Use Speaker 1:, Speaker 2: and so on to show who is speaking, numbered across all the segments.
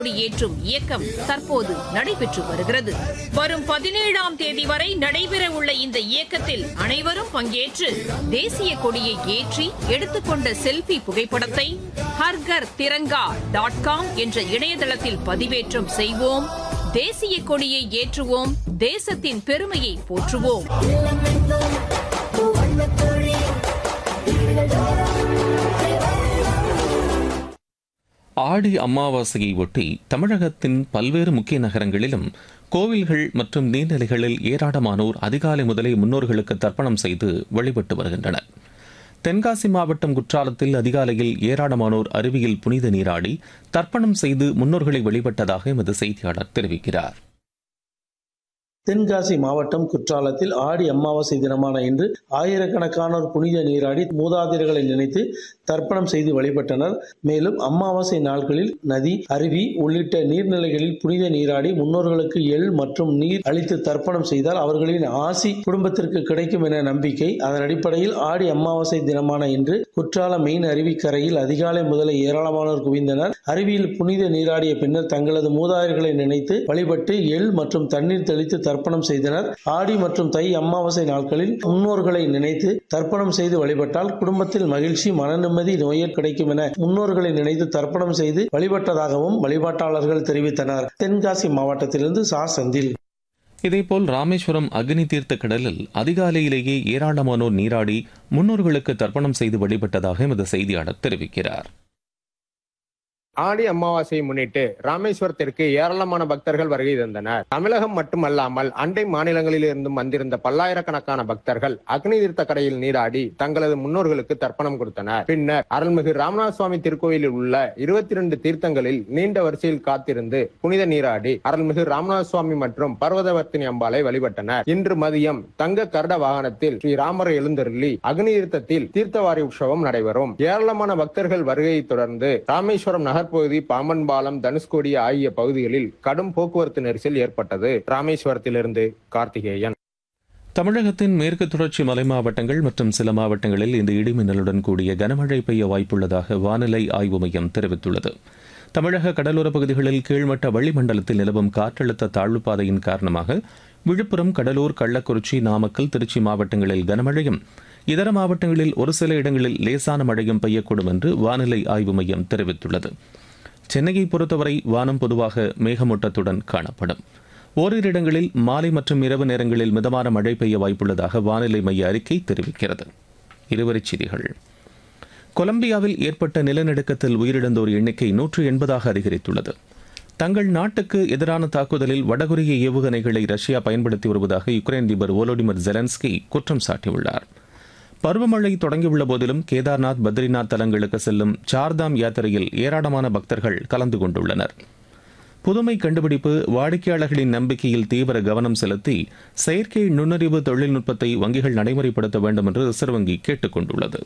Speaker 1: ஏற்றும் இயக்கம் தற்போது நடைபெற்று வருகிறது வரும் பதினேழாம் தேதி வரை நடைபெற உள்ள இந்த இயக்கத்தில் அனைவரும் பங்கேற்று தேசிய கொடியை ஏற்றி எடுத்துக்கொண்ட செல்ஃபி புகைப்படத்தை ஹர்கர் திரங்கா டாட் காம் என்ற இணையதளத்தில் பதிவேற்றம் செய்வோம் தேசிய கொடியை ஏற்றுவோம் தேசத்தின் பெருமையை போற்றுவோம்
Speaker 2: ஆடி அமாவாசையை ஒட்டி தமிழகத்தின் பல்வேறு முக்கிய நகரங்களிலும் கோவில்கள் மற்றும் நீர்நிலைகளில் ஏராளமானோர் அதிகாலை முதலே முன்னோர்களுக்கு தர்ப்பணம் செய்து வழிபட்டு வருகின்றனர் தென்காசி மாவட்டம் குற்றாலத்தில் அதிகாலையில் ஏராளமானோர் அருவியில் புனித நீராடி தர்ப்பணம் செய்து முன்னோர்களை வழிபட்டதாக எமது செய்தியாளர் தெரிவிக்கிறார்
Speaker 3: தென்காசி மாவட்டம் குற்றாலத்தில் ஆடி அமாவாசை தினமான இன்று ஆயிரக்கணக்கானோர் புனித நீராடி மூதாதையர்களை நினைத்து தர்ப்பணம் செய்து வழிபட்டனர் மேலும் அமாவாசை நாட்களில் நதி அருவி உள்ளிட்ட நீர்நிலைகளில் புனித நீராடி முன்னோர்களுக்கு எள் மற்றும் நீர் அளித்து தர்ப்பணம் செய்தால் அவர்களின் ஆசி குடும்பத்திற்கு கிடைக்கும் என நம்பிக்கை அதன் அடிப்படையில் ஆடி அமாவாசை தினமான இன்று குற்றால மெயின் அருவிக்கரையில் அதிகாலை முதலே ஏராளமானோர் குவிந்தனர் அருவியில் புனித நீராடிய பின்னர் தங்களது மூதாதையர்களை நினைத்து வழிபட்டு எள் மற்றும் தண்ணீர் தெளித்து தர்ப்பணம் செய்தனர் ஆடி மற்றும் தை அமாவாசை நாட்களில் முன்னோர்களை நினைத்து தர்ப்பணம் செய்து வழிபட்டால் குடும்பத்தில் மகிழ்ச்சி மன நிம்மதி நோயர் கிடைக்கும் என முன்னோர்களை நினைத்து தர்ப்பணம் செய்து வழிபட்டதாகவும் வழிபாட்டாளர்கள் தெரிவித்தனர் தென்காசி மாவட்டத்திலிருந்து சா செந்தில்
Speaker 2: இதேபோல் ராமேஸ்வரம் அக்னி தீர்த்த கடலில் அதிகாலையிலேயே ஏராளமானோர் நீராடி முன்னோர்களுக்கு தர்ப்பணம் செய்து வழிபட்டதாக எமது செய்தியாளர் தெரிவிக்கிறார்
Speaker 4: ஆடி அமாவாசையை முன்னிட்டு ராமேஸ்வரத்திற்கு ஏராளமான பக்தர்கள் வருகை தந்தனர் தமிழகம் மட்டுமல்லாமல் அண்டை மாநிலங்களில் இருந்தும் வந்திருந்த பல்லாயிரக்கணக்கான பக்தர்கள் அக்னி தீர்த்த கடையில் நீராடி தங்களது முன்னோர்களுக்கு தர்ப்பணம் கொடுத்தனர் பின்னர் அருள்மிகு ராமநாத சுவாமி திருக்கோயிலில் உள்ள இருபத்தி இரண்டு தீர்த்தங்களில் நீண்ட வரிசையில் காத்திருந்து புனித நீராடி அருள்மிகு ராமநாத சுவாமி மற்றும் பர்வதவர்த்தினி அம்பாளை வழிபட்டனர் இன்று மதியம் தங்க கருட வாகனத்தில் ஸ்ரீ ராமர் எழுந்தருளி அக்னி தீர்த்தத்தில் தீர்த்தவாரி உற்சவம் நடைபெறும் ஏராளமான பக்தர்கள் வருகையை தொடர்ந்து ராமேஸ்வரம் நகர் நகர்பகுதி பாம்பன் பாலம் தனுஷ்கோடி ஆகிய பகுதிகளில் கடும் போக்குவரத்து நெரிசல் ஏற்பட்டது ராமேஸ்வரத்திலிருந்து கார்த்திகேயன்
Speaker 2: தமிழகத்தின் மேற்கு தொடர்ச்சி மலை மாவட்டங்கள் மற்றும் சில மாவட்டங்களில் இந்த இடிமின்னலுடன் கூடிய கனமழை பெய்ய வாய்ப்புள்ளதாக வானிலை ஆய்வு மையம் தெரிவித்துள்ளது தமிழக கடலோரப் பகுதிகளில் கீழ்மட்ட வளிமண்டலத்தில் நிலவும் காற்றழுத்த தாழ்வு பாதையின் காரணமாக விழுப்புரம் கடலூர் கள்ளக்குறிச்சி நாமக்கல் திருச்சி மாவட்டங்களில் கனமழையும் இதர மாவட்டங்களில் ஒரு சில இடங்களில் லேசான மழையும் பெய்யக்கூடும் என்று வானிலை ஆய்வு மையம் தெரிவித்துள்ளது சென்னையை பொறுத்தவரை வானம் பொதுவாக மேகமூட்டத்துடன் காணப்படும் ஓரிரு இடங்களில் மாலை மற்றும் இரவு நேரங்களில் மிதமான மழை பெய்ய வாய்ப்புள்ளதாக வானிலை மைய அறிக்கை தெரிவிக்கிறது இருவரிச் செய்திகள் கொலம்பியாவில் ஏற்பட்ட நிலநடுக்கத்தில் உயிரிழந்தோர் எண்ணிக்கை நூற்று எண்பதாக அதிகரித்துள்ளது தங்கள் நாட்டுக்கு எதிரான தாக்குதலில் வடகொரிய ஏவுகணைகளை ரஷ்யா பயன்படுத்தி வருவதாக யுக்ரைன் அதிபர் ஓலோடிமிர் ஜெலன்ஸ்கி குற்றம் சாட்டியுள்ளார் பருவமழை தொடங்கியுள்ள போதிலும் கேதார்நாத் பத்ரிநாத் தலங்களுக்கு செல்லும் சார்தாம் யாத்திரையில் ஏராளமான பக்தர்கள் கலந்து கொண்டுள்ளனர் புதுமை கண்டுபிடிப்பு வாடிக்கையாளர்களின் நம்பிக்கையில் தீவிர கவனம் செலுத்தி செயற்கை நுண்ணறிவு தொழில்நுட்பத்தை வங்கிகள் நடைமுறைப்படுத்த வேண்டும் என்று ரிசர்வ் வங்கி கேட்டுக் கொண்டுள்ளது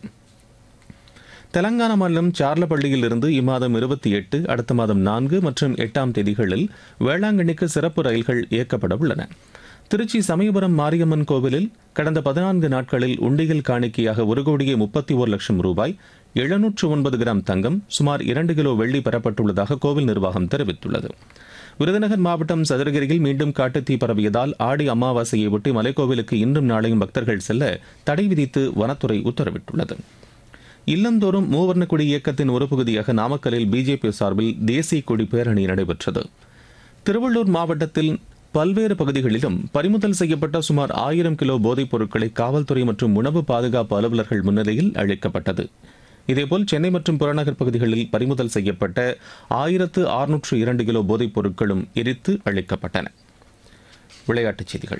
Speaker 2: தெலங்கானா மாநிலம் சார்லப்பள்ளியில் இருந்து இம்மாதம் இருபத்தி எட்டு அடுத்த மாதம் நான்கு மற்றும் எட்டாம் தேதிகளில் வேளாங்கண்ணிக்கு சிறப்பு ரயில்கள் இயக்கப்பட உள்ளன திருச்சி சமயபுரம் மாரியம்மன் கோவிலில் கடந்த பதினான்கு நாட்களில் உண்டியல் காணிக்கையாக ஒரு கோடியே முப்பத்தி ஒரு லட்சம் ரூபாய் எழுநூற்று ஒன்பது கிராம் தங்கம் சுமார் இரண்டு கிலோ வெள்ளி பெறப்பட்டுள்ளதாக கோவில் நிர்வாகம் தெரிவித்துள்ளது விருதுநகர் மாவட்டம் சதுரகிரியில் மீண்டும் காட்டுத்தீ பரவியதால் ஆடி அமாவாசையை ஒட்டி மலைக்கோவிலுக்கு இன்றும் நாளையும் பக்தர்கள் செல்ல தடை விதித்து வனத்துறை உத்தரவிட்டுள்ளது இல்லந்தோறும் மூவர்ண கொடி இயக்கத்தின் ஒரு பகுதியாக நாமக்கலில் பிஜேபி சார்பில் தேசிய கொடி பேரணி நடைபெற்றது திருவள்ளூர் மாவட்டத்தில் பல்வேறு பகுதிகளிலும் பறிமுதல் செய்யப்பட்ட சுமார் ஆயிரம் கிலோ போதைப் பொருட்களை காவல்துறை மற்றும் உணவு பாதுகாப்பு அலுவலர்கள் முன்னிலையில் அளிக்கப்பட்டது இதேபோல் சென்னை மற்றும் புறநகர் பகுதிகளில் பறிமுதல் செய்யப்பட்ட ஆயிரத்து அறுநூற்று இரண்டு கிலோ போதைப் பொருட்களும் எரித்து அளிக்கப்பட்டன விளையாட்டுச் செய்திகள்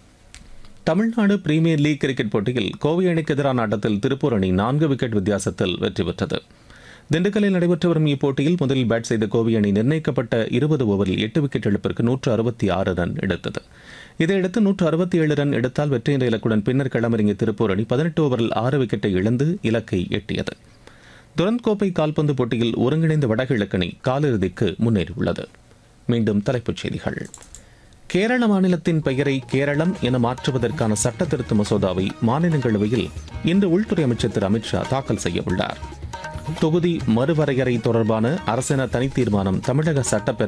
Speaker 2: தமிழ்நாடு பிரீமியர் லீக் கிரிக்கெட் போட்டியில் கோவை அணிக்கு எதிரான ஆட்டத்தில் திருப்பூர் அணி நான்கு விக்கெட் வித்தியாசத்தில் வெற்றி பெற்றது திண்டுக்கல்லில் நடைபெற்று வரும் இப்போட்டியில் முதலில் பேட் செய்த கோவை அணி நிர்ணயிக்கப்பட்ட இருபது ஓவரில் எட்டு விக்கெட் இழப்பிற்கு நூற்று அறுபத்தி ஆறு ரன் எடுத்தது இதையடுத்து நூற்று அறுபத்தி ஏழு ரன் எடுத்தால் வெற்றி என்ற இலக்குடன் பின்னர் களமிறங்கிய திருப்பூர் அணி பதினெட்டு ஓவரில் ஆறு விக்கெட்டை இழந்து இலக்கை எட்டியது துரந்த் கோப்பை கால்பந்து போட்டியில் ஒருங்கிணைந்த வடகிழக்கு அணி காலிறுதிக்கு முன்னேறியுள்ளது மீண்டும் தலைப்புச் செய்திகள் கேரள மாநிலத்தின் பெயரை கேரளம் என மாற்றுவதற்கான சட்ட திருத்த மசோதாவை மாநிலங்களவையில் இன்று உள்துறை அமைச்சர் திரு அமித்ஷா தாக்கல் செய்யவுள்ளார் தொகுதி மறுவரையறை தொடர்பான அரசின தனி தீர்மானம் தமிழக சட்டப்பேரவை